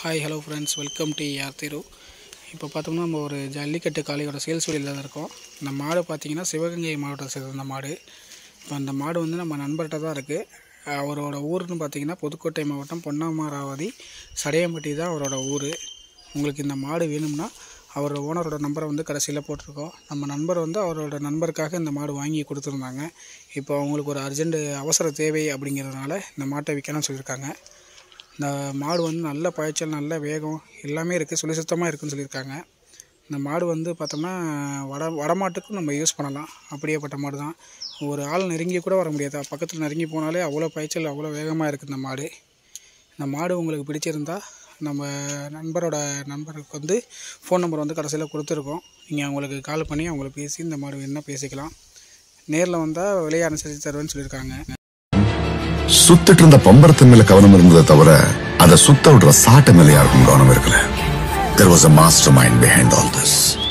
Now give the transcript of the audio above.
hi hello friends welcome to யார் திரு இப்போ பார்த்தோம்னா நம்ம ஒரு ஜல்லிக்கட்டு காளையோட சேல்ஸ் வெளியில் தான் இருக்கோம் இந்த மாடு பார்த்தீங்கன்னா சிவகங்கை மாவட்டத்தை சேர்ந்த மாடு இப்போ அந்த மாடு வந்து நம்ம நண்பர்கிட்ட தான் இருக்குது அவரோட ஊருன்னு பார்த்தீங்கன்னா புதுக்கோட்டை மாவட்டம் பொன்னமராவதி சடையம்பட்டி தான் அவரோட ஊர் உங்களுக்கு இந்த மாடு வேணும்னா அவரோட ஓனரோட நம்பரை வந்து கடைசியில் போட்டிருக்கோம் நம்ம நண்பர் வந்து அவரோட நண்பருக்காக இந்த மாடு வாங்கி கொடுத்துருந்தாங்க இப்போ அவங்களுக்கு ஒரு அர்ஜென்ட் அவசர தேவை அப்படிங்கிறதுனால இந்த மாட்டை விற்கணும்னு சொல்லியிருக்காங்க இந்த மாடு வந்து நல்ல பாய்ச்சல் நல்ல வேகம் எல்லாமே இருக்குது சுழி சுத்தமாக இருக்குன்னு சொல்லியிருக்காங்க இந்த மாடு வந்து பார்த்தோம்னா வட வடமாட்டுக்கும் நம்ம யூஸ் பண்ணலாம் அப்படியேப்பட்ட மாடு தான் ஒரு ஆள் நெருங்கி கூட வர முடியாது பக்கத்தில் நெருங்கி போனாலே அவ்வளோ பாய்ச்சல் அவ்வளோ வேகமாக இருக்குது இந்த மாடு இந்த மாடு உங்களுக்கு பிடிச்சிருந்தா நம்ம நண்பரோட நண்பருக்கு வந்து ஃபோன் நம்பர் வந்து கடைசியில் கொடுத்துருக்கோம் நீங்கள் அவங்களுக்கு கால் பண்ணி அவங்கள பேசி இந்த மாடு வேணுன்னா பேசிக்கலாம் நேரில் வந்தால் விலையை அனுசரித்து தருவேன்னு சொல்லியிருக்காங்க சுத்திட்டு இருந்த பம்பரத்து மேல கவனம் இருந்ததை தவிர அதை சுத்த விடுற சாட்டை மேல யாருக்கும் கவனம் இருக்கல there was a mastermind behind all this